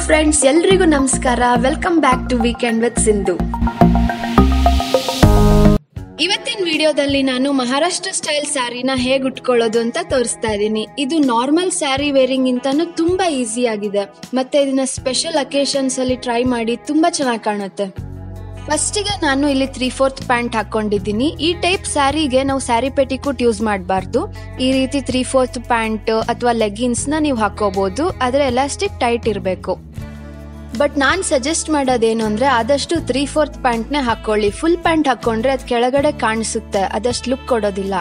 friends ಎಲ್ರಿಗೂ ನಮಸ್ಕಾರ welcome back to weekend with Sindhu ಇವತ್ತಿನ ವಿಡಿಯೋದಲ್ಲಿ ನಾನು ಮಹಾರಾಷ್ಟ್ರ ಸ್ಟೈಲ್ ಸ್ಯಾರಿನ ಹೇಗೆ ಉಟ್ಕೊಳ್ಳೋದು ಅಂತ ತೋರಿಸ್ತಾ ಇದ್ದೀನಿ ಇದು ನಾರ್ಮಲ್ ಸ್ಯಾರಿ ವೇರಿಂಗ್ ಇಂತಾನು ತುಂಬಾ ಈಸಿ ಆಗಿದೆ ಮತ್ತೆ ಇದನ್ನ ಸ್ಪೆಷಲ್ ಅಕೇಶನ್ಸ್ ಅಲ್ಲಿ ಟ್ರೈ ಮಾಡಿ ತುಂಬಾ ಚೆನ್ನಾಗಿ ಕಾಣುತ್ತೆ ಫಸ್ಟಿಗೆ ನಾನು ಇಲ್ಲಿ ತ್ರೀ ಫೋರ್ತ್ ಪ್ಯಾಂಟ್ ಹಾಕೊಂಡಿದ್ದೀನಿ ಈ ಟೈಪ್ ಸ್ಯಾರಿಗೆ ನಾವು ಸ್ಯಾರಿ ಪೆಟಿಕೂಟ್ ಯೂಸ್ ಮಾಡಬಾರ್ದು ಈ ರೀತಿ ತ್ರೀ ಫೋರ್ತ್ ಪ್ಯಾಂಟ್ ಅಥವಾ ಲೆಗ್ಗಿನ್ಸ್ನ ನೀವು ಹಾಕೋಬಹುದು ಆದರೆ ಎಲಾಸ್ಟಿಕ್ ಟೈಟ್ ಇರಬೇಕು ಬಟ್ ನಾನು ಸಜೆಸ್ಟ್ ಮಾಡೋದೇನು ಅಂದರೆ ಆದಷ್ಟು ತ್ರೀ ಫೋರ್ತ್ ಪ್ಯಾಂಟ್ನೇ ಹಾಕೊಳ್ಳಿ ಫುಲ್ ಪ್ಯಾಂಟ್ ಹಾಕೊಂಡ್ರೆ ಅದು ಕೆಳಗಡೆ ಕಾಣಿಸುತ್ತೆ ಅದಷ್ಟು ಲುಕ್ ಕೊಡೋದಿಲ್ಲ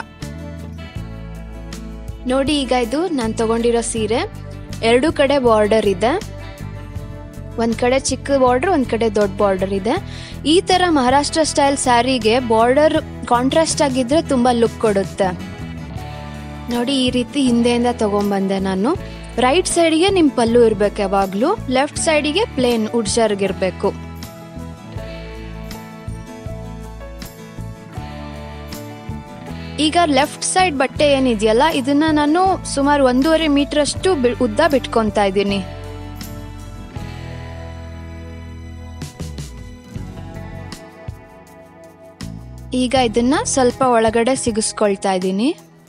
ನೋಡಿ ಈಗ ಇದು ನಾನು ತಗೊಂಡಿರೋ ಸೀರೆ ಎರಡು ಕಡೆ ಬಾರ್ಡರ್ ಇದೆ ಒಂದ್ ಕಡೆ ಚಿಕ್ಕ ಬಾರ್ಡರ್ ಒಂದ್ ಕಡೆ ದೊಡ್ಡ ಬಾರ್ಡರ್ ಇದೆ ಈ ತರ ಮಹಾರಾಷ್ಟ್ರ ಸ್ಟೈಲ್ ಸ್ಯಾರಿಗೆ ಬಾರ್ಡರ್ ಕಾಂಟ್ರಾಸ್ಟ್ ಆಗಿದ್ರೆ ತುಂಬಾ ಲುಕ್ ಕೊಡುತ್ತೆ ನೋಡಿ ಈ ರೀತಿ ಹಿಂದೆಯಿಂದ ತಗೊಂಬಂದೆ ನಾನು ರೈಟ್ ಸೈಡ್ಗೆ ನಿಮ್ ಪಲ್ಲು ಇರ್ಬೇಕು ಯಾವಾಗ್ಲೂ ಲೆಫ್ಟ್ ಸೈಡಿಗೆ ಪ್ಲೇನ್ ಉಡ್ಸರ್ಗಿರ್ಬೇಕು ಈಗ ಲೆಫ್ಟ್ ಸೈಡ್ ಬಟ್ಟೆ ಏನಿದೆಯಲ್ಲ ಇದನ್ನ ನಾನು ಸುಮಾರು ಒಂದೂವರೆ ಮೀಟರ್ ಅಷ್ಟು ಬಿ- ಉದ್ದ ಬಿಟ್ಕೊಂತಾ ಇದ್ದೀನಿ ಈಗ ಇದನ್ನ ಸ್ವಲ್ಪ ಒಳಗಡೆ ಸಿಗಿಸ್ಕೊಳ್ತಾ ಇದ್ದೀನಿ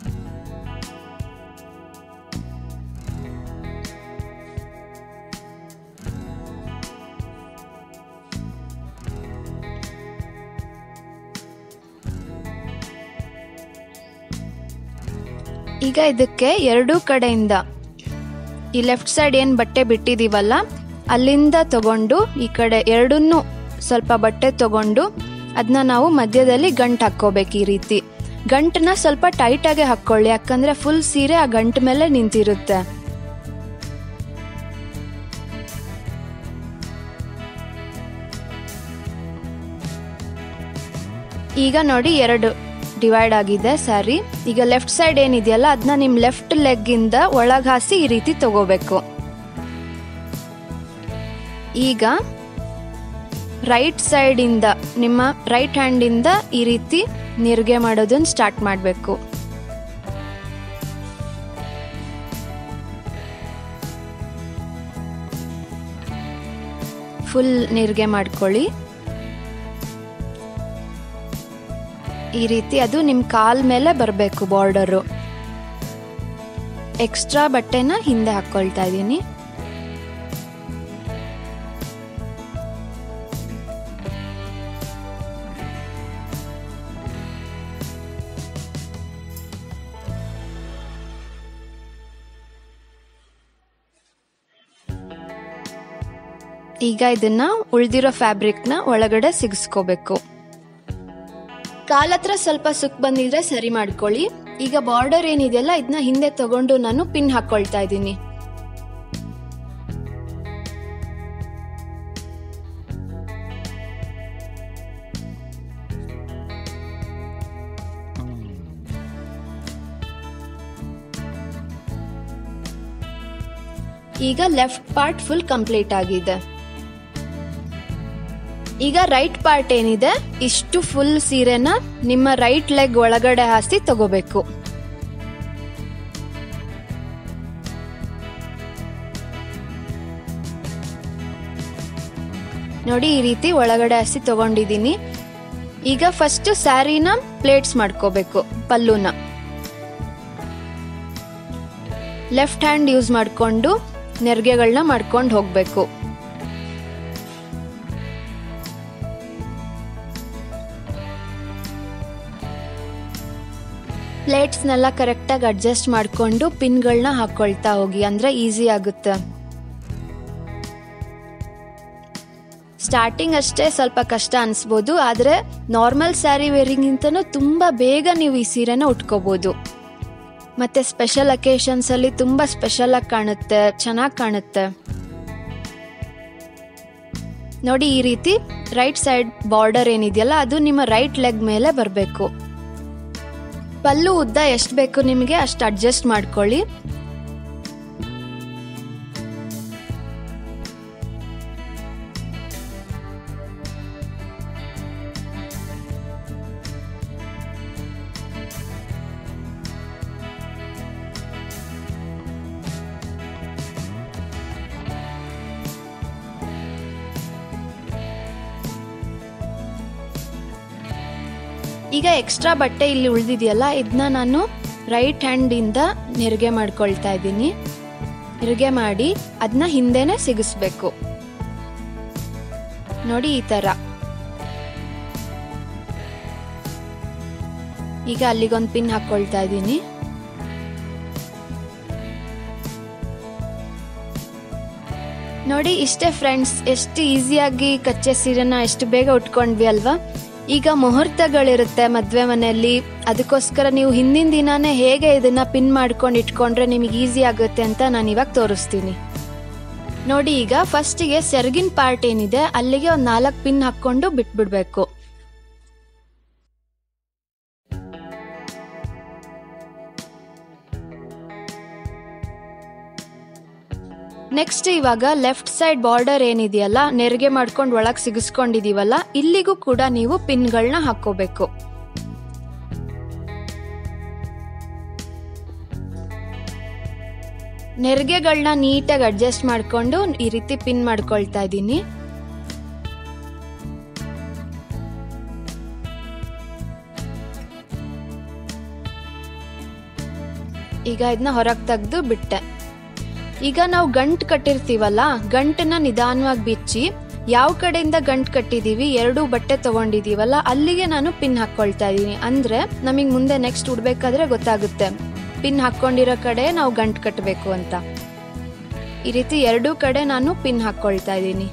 ಈಗ ಇದಕ್ಕೆ ಎರಡೂ ಕಡೆಯಿಂದ ಈ ಲೆಫ್ಟ್ ಸೈಡ್ ಏನು ಬಟ್ಟೆ ಬಿಟ್ಟಿದೀವಲ್ಲ ಅಲ್ಲಿಂದ ತಗೊಂಡು ಈ ಕಡೆ ಎರಡನ್ನೂ ಸ್ವಲ್ಪ ಬಟ್ಟೆ ತಗೊಂಡು ಅದನ್ನ ನಾವು ಮಧ್ಯದಲ್ಲಿ ಗಂಟು ಹಾಕ್ಕೋಬೇಕು ಈ ರೀತಿ ಗಂಟನ್ನ ಸ್ವಲ್ಪ ಟೈಟಾಗೆ ಹಾಕ್ಕೊಳ್ಳಿ ಯಾಕಂದ್ರೆ ಫುಲ್ ಸೀರೆ ಆ ಗಂಟು ಮೇಲೆ ನಿಂತಿರುತ್ತೆ ಈಗ ನೋಡಿ ಎರಡು ಡಿವೈಡ್ ಆಗಿದೆ ಸ್ಯಾರಿ ಈಗ ಲೆಫ್ಟ್ ಸೈಡ್ ಏನಿದೆಯಲ್ಲ ಅದನ್ನ ನಿಮ್ ಲೆಫ್ಟ್ ಲೆಗ್ ಇಂದ ಒಳಗ್ ಹಾಸಿ ಈ ರೀತಿ ತಗೋಬೇಕು ಈಗ ರೈಟ್ ಸೈಡ್ ಇಂದ ನಿಮ್ಮ ರೈಟ್ ಹ್ಯಾಂಡ್ ಇಂದ ಈ ರೀತಿ ನಿರ್ಗೆ ಮಾಡೋದನ್ನ ಸ್ಟಾರ್ಟ್ ಮಾಡಬೇಕು ಫುಲ್ ನಿರ್ಗೆ ಮಾಡ್ಕೊಳ್ಳಿ ಈ ರೀತಿ ಅದು ನಿಮ್ ಕಾಲ್ ಮೇಲೆ ಬರಬೇಕು ಬಾರ್ಡರು ಎಕ್ಸ್ಟ್ರಾ ಬಟ್ಟೆನ ಹಿಂದೆ ಹಾಕೊಳ್ತಾ ಇದ್ದೀನಿ ಈಗ ಇದನ್ನ ಉಳ್ದಿರೋ ಫ್ಯಾಬ್ರಿಕ್ನ ಒಳಗಡೆ ಸಿಗಿಸ್ಕೋಬೇಕು ಕಾಲ್ ಹತ್ರ ಸ್ವಲ್ಪ ಸುಕ್ ಬಂದಿದ್ರೆ ಸರಿ ಮಾಡ್ಕೊಳ್ಳಿ ಈಗ ಬಾರ್ಡರ್ ಏನಿದೆಯಲ್ಲ ಇದನ್ನ ಹಿಂದೆ ತಗೊಂಡು ನಾನು ಪಿನ್ ಹಾಕೊಳ್ತಾ ಇದ್ದೀನಿ ಈಗ ಲೆಫ್ಟ್ ಪಾರ್ಟ್ ಫುಲ್ ಕಂಪ್ಲೀಟ್ ಆಗಿದೆ ಈಗ ರೈಟ್ ಪಾರ್ಟ್ ಏನಿದೆ ಇಷ್ಟು ಫುಲ್ ಸೀರೆನ ನಿಮ್ಮ ರೈಟ್ ಲೆಗ್ ಒಳಗಡೆ ಹಾಸಿ ತಗೋಬೇಕು ನೋಡಿ ಈ ರೀತಿ ಒಳಗಡೆ ಹಾಸಿ ತಗೊಂಡಿದ್ದೀನಿ ಈಗ ಫಸ್ಟ್ ಸ್ಯಾರಿನ ಪ್ಲೇಟ್ಸ್ ಮಾಡ್ಕೋಬೇಕು ಪಲ್ಲುನ ಲೆಫ್ಟ್ ಹ್ಯಾಂಡ್ ಯೂಸ್ ಮಾಡಿಕೊಂಡು ನೆರಿಗೆಗಳನ್ನ ಮಾಡ್ಕೊಂಡು ಹೋಗ್ಬೇಕು ಪ್ಲೇಟ್ಸ್ನೆಲ್ಲ ಕರೆಕ್ಟಾಗಿ ಅಡ್ಜಸ್ಟ್ ಮಾಡಿಕೊಂಡು ಪಿನ್ಗಳನ್ನ ಹಾಕೊಳ್ತಾ ಹೋಗಿ ಅಂದ್ರೆ ಈಸಿ ಆಗುತ್ತೆ ಸ್ಟಾರ್ಟಿಂಗ್ ಅಷ್ಟೇ ಸ್ವಲ್ಪ ಕಷ್ಟ ಅನ್ಸ್ಬೋದು ಆದರೆ ನಾರ್ಮಲ್ ಸ್ಯಾರಿ ವೇರಿಂಗಿಂತನೂ ತುಂಬ ಬೇಗ ನೀವು ಈ ಸೀರೆನ ಉಟ್ಕೋಬೋದು ಮತ್ತೆ ಸ್ಪೆಷಲ್ ಅಕೇಶನ್ಸ್ ಅಲ್ಲಿ ತುಂಬಾ ಸ್ಪೆಷಲ್ ಆಗಿ ಕಾಣುತ್ತೆ ಚೆನ್ನಾಗಿ ಕಾಣುತ್ತೆ ನೋಡಿ ಈ ರೀತಿ ರೈಟ್ ಸೈಡ್ ಬಾರ್ಡರ್ ಏನಿದೆಯಲ್ಲ ಅದು ನಿಮ್ಮ ರೈಟ್ ಲೆಗ್ ಮೇಲೆ ಬರಬೇಕು ಪಲ್ಲು ಉದ್ದ ಎಷ್ಟು ಬೇಕು ನಿಮಗೆ ಅಷ್ಟು ಅಡ್ಜಸ್ಟ್ ಮಾಡ್ಕೊಳ್ಳಿ ಈಗ ಎಕ್ಸ್ಟ್ರಾ ಬಟ್ಟೆ ಇಲ್ಲಿ ಉಳಿದಿದೆಯಲ್ಲ ಇದನ್ನ ನಾನು ರೈಟ್ ಹ್ಯಾಂಡಿಂದ ನೆರಿಗೆ ಮಾಡ್ಕೊಳ್ತಾ ಇದ್ದೀನಿ ನೆರಿಗೆ ಮಾಡಿ ಅದನ್ನ ಹಿಂದೆನೆ ಸಿಗಿಸ್ಬೇಕು ನೋಡಿ ಈ ತರ ಈಗ ಅಲ್ಲಿಗೊಂದು ಪಿನ್ ಹಾಕೊಳ್ತಾ ಇದ್ದೀನಿ ನೋಡಿ ಇಷ್ಟೇ ಫ್ರೆಂಡ್ಸ್ ಎಷ್ಟು ಈಸಿಯಾಗಿ ಕಚ್ಚೆ ಸೀರೆನ ಎಷ್ಟು ಬೇಗ ಉಟ್ಕೊಂಡ್ವಿ ಅಲ್ವಾ ಈಗ ಮುಹೂರ್ತಗಳಿರುತ್ತೆ ಮದುವೆ ಮನೆಯಲ್ಲಿ ಅದಕ್ಕೋಸ್ಕರ ನೀವು ಹಿಂದಿನ ದಿನಾನೇ ಹೇಗೆ ಇದನ್ನ ಪಿನ್ ಮಾಡ್ಕೊಂಡು ಇಟ್ಕೊಂಡ್ರೆ ನಿಮಗೆ ಈಸಿ ಆಗುತ್ತೆ ಅಂತ ನಾನು ಇವಾಗ ತೋರಿಸ್ತೀನಿ ನೋಡಿ ಈಗ ಫಸ್ಟಿಗೆ ಸೆರಗಿನ ಪಾರ್ಟ್ ಏನಿದೆ ಅಲ್ಲಿಗೆ ಒಂದು ನಾಲ್ಕು ಪಿನ್ ಹಾಕ್ಕೊಂಡು ಬಿಟ್ಬಿಡ್ಬೇಕು ನೆಕ್ಸ್ಟ್ ಇವಾಗ ಲೆಫ್ಟ್ ಸೈಡ್ ಬಾರ್ಡರ್ ಏನಿದೆಯಲ್ಲ ನೆರಿಗೆ ಮಾಡ್ಕೊಂಡು ಒಳಗೆ ಸಿಗಿಸ್ಕೊಂಡಿದೀವಲ್ಲ ಇಲ್ಲಿಗೂ ಕೂಡ ನೀವು ಪಿನ್ಗಳನ್ನ ಹಾಕೋಬೇಕು ನೆರಿಗೆಗಳನ್ನ ನೀಟಾಗಿ ಅಡ್ಜಸ್ಟ್ ಮಾಡ್ಕೊಂಡು ಈ ರೀತಿ ಪಿನ್ ಮಾಡ್ಕೊಳ್ತಾ ಇದ್ದೀನಿ ಈಗ ಇದನ್ನ ಹೊರಗೆ ತೆಗೆದು ಬಿಟ್ಟೆ ಈಗ ನಾವು ಗಂಟ್ ಕಟ್ಟಿರ್ತೀವಲ್ಲ ಗಂಟನ್ನ ನಿಧಾನವಾಗಿ ಬಿಚ್ಚಿ ಯಾವ ಕಡೆಯಿಂದ ಗಂಟ್ ಕಟ್ಟಿದೀವಿ ಎರಡು ಬಟ್ಟೆ ತಗೊಂಡಿದೀವಲ್ಲ ಅಲ್ಲಿಗೆ ನಾನು ಪಿನ್ ಹಾಕೊಳ್ತಾ ಇದ್ದೀನಿ ಅಂದ್ರೆ ನಮಗೆ ಮುಂದೆ ನೆಕ್ಸ್ಟ್ ಉಡ್ಬೇಕಾದ್ರೆ ಗೊತ್ತಾಗುತ್ತೆ ಪಿನ್ ಹಾಕೊಂಡಿರೋ ಕಡೆ ನಾವು ಗಂಟ್ ಕಟ್ಟಬೇಕು ಅಂತ ಈ ರೀತಿ ಎರಡೂ ಕಡೆ ನಾನು ಪಿನ್ ಹಾಕೊಳ್ತಾ ಇದ್ದೀನಿ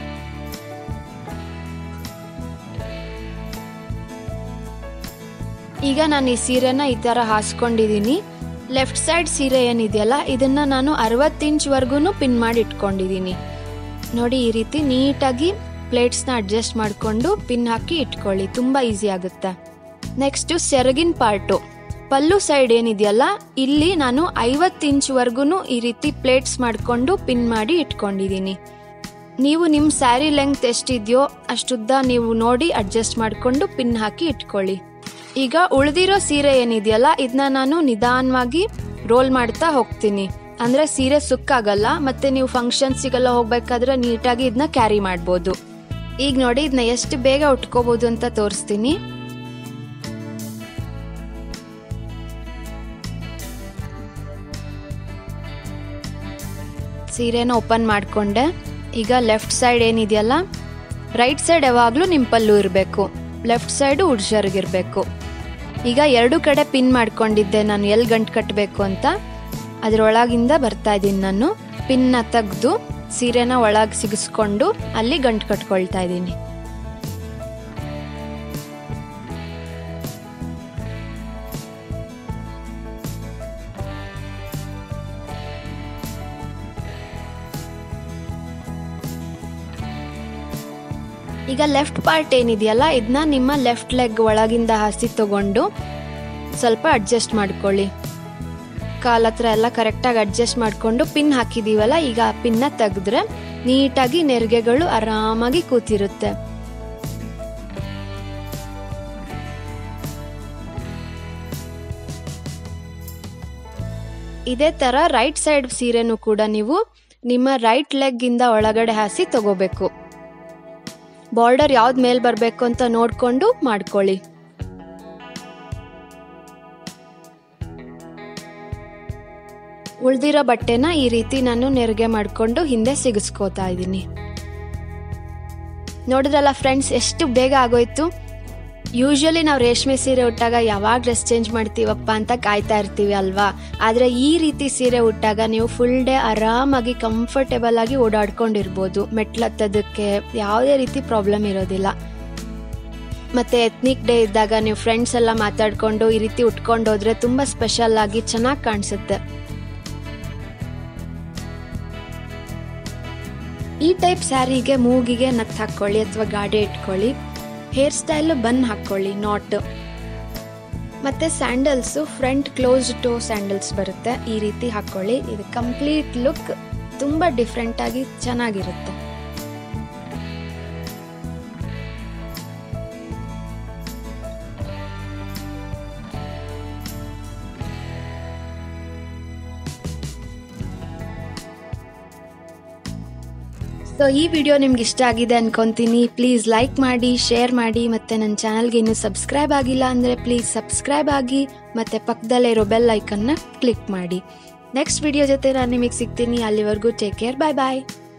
ಈಗ ನಾನು ಈ ಸೀರೆನ ಈ ತರ ಹಾಸ್ಕೊಂಡಿದ್ದೀನಿ ಲೆಫ್ಟ್ ಸೈಡ್ ಸೀರೆ ಏನಿದೆಯಲ್ಲ ಇದನ್ನ ನಾನು ಅರವತ್ತು ಇಂಚ್ವರೆಗೂ ಪಿನ್ ಮಾಡಿ ಇಟ್ಕೊಂಡಿದ್ದೀನಿ ನೋಡಿ ಈ ರೀತಿ ನೀಟಾಗಿ ಪ್ಲೇಟ್ಸ್ನ ಅಡ್ಜಸ್ಟ್ ಮಾಡಿಕೊಂಡು ಪಿನ್ ಹಾಕಿ ಇಟ್ಕೊಳ್ಳಿ ತುಂಬ ಈಸಿ ಆಗುತ್ತೆ ನೆಕ್ಸ್ಟು ಸೆರಗಿನ ಪಾರ್ಟು ಪಲ್ಲು ಸೈಡ್ ಏನಿದೆಯಲ್ಲ ಇಲ್ಲಿ ನಾನು ಐವತ್ತು ಇಂಚ್ವರೆಗೂ ಈ ರೀತಿ ಪ್ಲೇಟ್ಸ್ ಮಾಡಿಕೊಂಡು ಪಿನ್ ಮಾಡಿ ಇಟ್ಕೊಂಡಿದ್ದೀನಿ ನೀವು ನಿಮ್ಮ ಸ್ಯಾರಿ ಲೆಂತ್ ಎಷ್ಟಿದೆಯೋ ಅಷ್ಟುದ್ದ ನೀವು ನೋಡಿ ಅಡ್ಜಸ್ಟ್ ಮಾಡಿಕೊಂಡು ಪಿನ್ ಹಾಕಿ ಇಟ್ಕೊಳ್ಳಿ ಈಗ ಉಳಿದಿರೋ ಸೀರೆ ಏನಿದೆಯಲ್ಲ ಇದನ್ನ ನಾನು ನಿಧಾನವಾಗಿ ರೋಲ್ ಮಾಡ್ತಾ ಹೋಗ್ತೀನಿ ಅಂದ್ರೆ ಸೀರೆ ಸುಕ್ಕಾಗಲ್ಲ ಮತ್ತೆ ನೀವು ಫಂಕ್ಷನ್ಸಿಗೆಲ್ಲ ಹೋಗ್ಬೇಕಾದ್ರೆ ನೀಟಾಗಿ ಇದನ್ನ ಕ್ಯಾರಿ ಮಾಡ್ಬೋದು ಈಗ ನೋಡಿ ಇದನ್ನ ಎಷ್ಟು ಬೇಗ ಉಟ್ಕೋಬಹುದು ಅಂತ ತೋರಿಸ್ತೀನಿ ಸೀರೆನ ಓಪನ್ ಮಾಡಿಕೊಂಡೆ ಈಗ ಲೆಫ್ಟ್ ಸೈಡ್ ಏನಿದೆಯಲ್ಲ ರೈಟ್ ಸೈಡ್ ಯಾವಾಗಲೂ ನಿಮ್ಮ ಪಲ್ಲು ಇರಬೇಕು ಲೆಫ್ಟ್ ಸೈಡು ಉಡ್ಜರ್ಗಿರ್ಬೇಕು ಈಗ ಎರಡು ಕಡೆ ಪಿನ್ ಮಾಡ್ಕೊಂಡಿದ್ದೆ ನಾನು ಎಲ್ಲಿ ಗಂಟು ಕಟ್ಟಬೇಕು ಅಂತ ಅದರೊಳಗಿಂದ ಬರ್ತಾ ಇದ್ದೀನಿ ನಾನು ಪಿನ್ನ ತೆಗೆದು ಸೀರೆನ ಒಳಗೆ ಸಿಗಿಸ್ಕೊಂಡು ಅಲ್ಲಿ ಗಂಟು ಕಟ್ಕೊಳ್ತಾ ಇದ್ದೀನಿ ಈಗ ಲೆಫ್ಟ್ ಪಾರ್ಟ್ ಏನಿದೆಯಲ್ಲ ಇದನ್ನ ನಿಮ್ಮ ಲೆಫ್ಟ್ ಲೆಗ್ ಒಳಗಿಂದ ಹಾಸಿ ತಗೊಂಡು ಸ್ವಲ್ಪ ಅಡ್ಜಸ್ಟ್ ಮಾಡ್ಕೊಳ್ಳಿ ಕಾಲ್ ಹತ್ರ ಎಲ್ಲ ಕರೆಕ್ಟಾಗಿ ಅಡ್ಜಸ್ಟ್ ಮಾಡಿಕೊಂಡು ಪಿನ್ ಹಾಕಿದೀವಲ್ಲ ಈಗ ಆ ಪಿನ್ನ ತೆಗೆದ್ರೆ ನೀಟಾಗಿ ನೆರಿಗೆಗಳು ಆರಾಮಾಗಿ ಕೂತಿರುತ್ತೆ ಇದೇ ತರ ರೈಟ್ ಸೈಡ್ ಸೀರೆನೂ ಕೂಡ ನೀವು ನಿಮ್ಮ ರೈಟ್ ಲೆಗ್ ಇಂದ ಒಳಗಡೆ ಹಾಸಿ ತಗೋಬೇಕು ಬಾರ್ಡರ್ ಯಾವ್ದು ಮೇಲ್ ಬರಬೇಕು ಅಂತ ನೋಡ್ಕೊಂಡು ಮಾಡ್ಕೊಳ್ಳಿ ಉಳ್ದಿರೋ ಬಟ್ಟೆನ ಈ ರೀತಿ ನಾನು ನೆರಿಗೆ ಮಾಡಿಕೊಂಡು ಹಿಂದೆ ಸಿಗಿಸ್ಕೋತಾ ಇದ್ದೀನಿ ನೋಡಿದ್ರಲ್ಲ ಫ್ರೆಂಡ್ಸ್ ಎಷ್ಟು ಬೇಗ ಆಗೋಯ್ತು ಯೂಶಲಿ ನಾವು ರೇಷ್ಮೆ ಸೀರೆ ಉಟ್ಟಾಗ ಯಾವಾಗ ಡ್ರೆಸ್ ಚೇಂಜ್ ಮಾಡ್ತೀವಪ್ಪ ಅಂತ ಕಾಯ್ತಾ ಇರ್ತೀವಿ ಅಲ್ವಾ ಆದರೆ ಈ ರೀತಿ ಸೀರೆ ಉಟ್ಟಾಗ ನೀವು ಫುಲ್ ಡೇ ಆರಾಮಾಗಿ ಕಂಫರ್ಟೇಬಲ್ ಆಗಿ ಓಡಾಡ್ಕೊಂಡಿರ್ಬೋದು ಮೆಟ್ಲತ್ತದಕ್ಕೆ ಯಾವುದೇ ರೀತಿ ಪ್ರಾಬ್ಲಮ್ ಇರೋದಿಲ್ಲ ಮತ್ತೆ ಎತ್ನಿಕ್ ಡೇ ಇದ್ದಾಗ ನೀವು ಫ್ರೆಂಡ್ಸ್ ಎಲ್ಲ ಮಾತಾಡ್ಕೊಂಡು ಈ ರೀತಿ ಉಟ್ಕೊಂಡು ಹೋದ್ರೆ ತುಂಬಾ ಸ್ಪೆಷಲ್ ಆಗಿ ಚೆನ್ನಾಗಿ ಕಾಣಿಸುತ್ತೆ ಈ ಟೈಪ್ ಸ್ಯಾರಿಗೆ ಮೂಗಿಗೆ ನತ್ ಹಾಕೊಳ್ಳಿ ಅಥವಾ ಗಾಡಿ ಇಟ್ಕೊಳ್ಳಿ ಹೇರ್ ಸ್ಟೈಲ್ ಬನ್ ಹಾಕೊಳ್ಳಿ ನಾಟ್ ಮತ್ತೆ sandals front close toe sandals ಬರುತ್ತೆ ಈ ರೀತಿ ಹಾಕೊಳ್ಳಿ ಇದು ಕಂಪ್ಲೀಟ್ ಲುಕ್ ತುಂಬ ಡಿಫ್ರೆಂಟ್ ಆಗಿ ಚೆನ್ನಾಗಿರುತ್ತೆ ಸೊ ಈ ವಿಡಿಯೋ ನಿಮ್ಗೆ ಇಷ್ಟ ಆಗಿದೆ ಅನ್ಕೊಂತೀನಿ ಪ್ಲೀಸ್ ಲೈಕ್ ಮಾಡಿ ಶೇರ್ ಮಾಡಿ ಮತ್ತೆ ನನ್ನ ಚಾನಲ್ಗೆ ಇನ್ನೂ ಸಬ್ಸ್ಕ್ರೈಬ್ ಆಗಿಲ್ಲ ಅಂದರೆ ಪ್ಲೀಸ್ ಸಬ್ಸ್ಕ್ರೈಬ್ ಆಗಿ ಮತ್ತೆ ಪಕ್ಕದಲ್ಲೇ ಇರೋ ಬೆಲ್ ಐಕನ್ನ ಕ್ಲಿಕ್ ಮಾಡಿ ನೆಕ್ಸ್ಟ್ ವಿಡಿಯೋ ಜೊತೆ ನಾನು ನಿಮಗೆ ಸಿಗ್ತೀನಿ ಅಲ್ಲಿವರೆಗೂ ಟೇಕ್ ಕೇರ್ ಬಾಯ್ ಬಾಯ್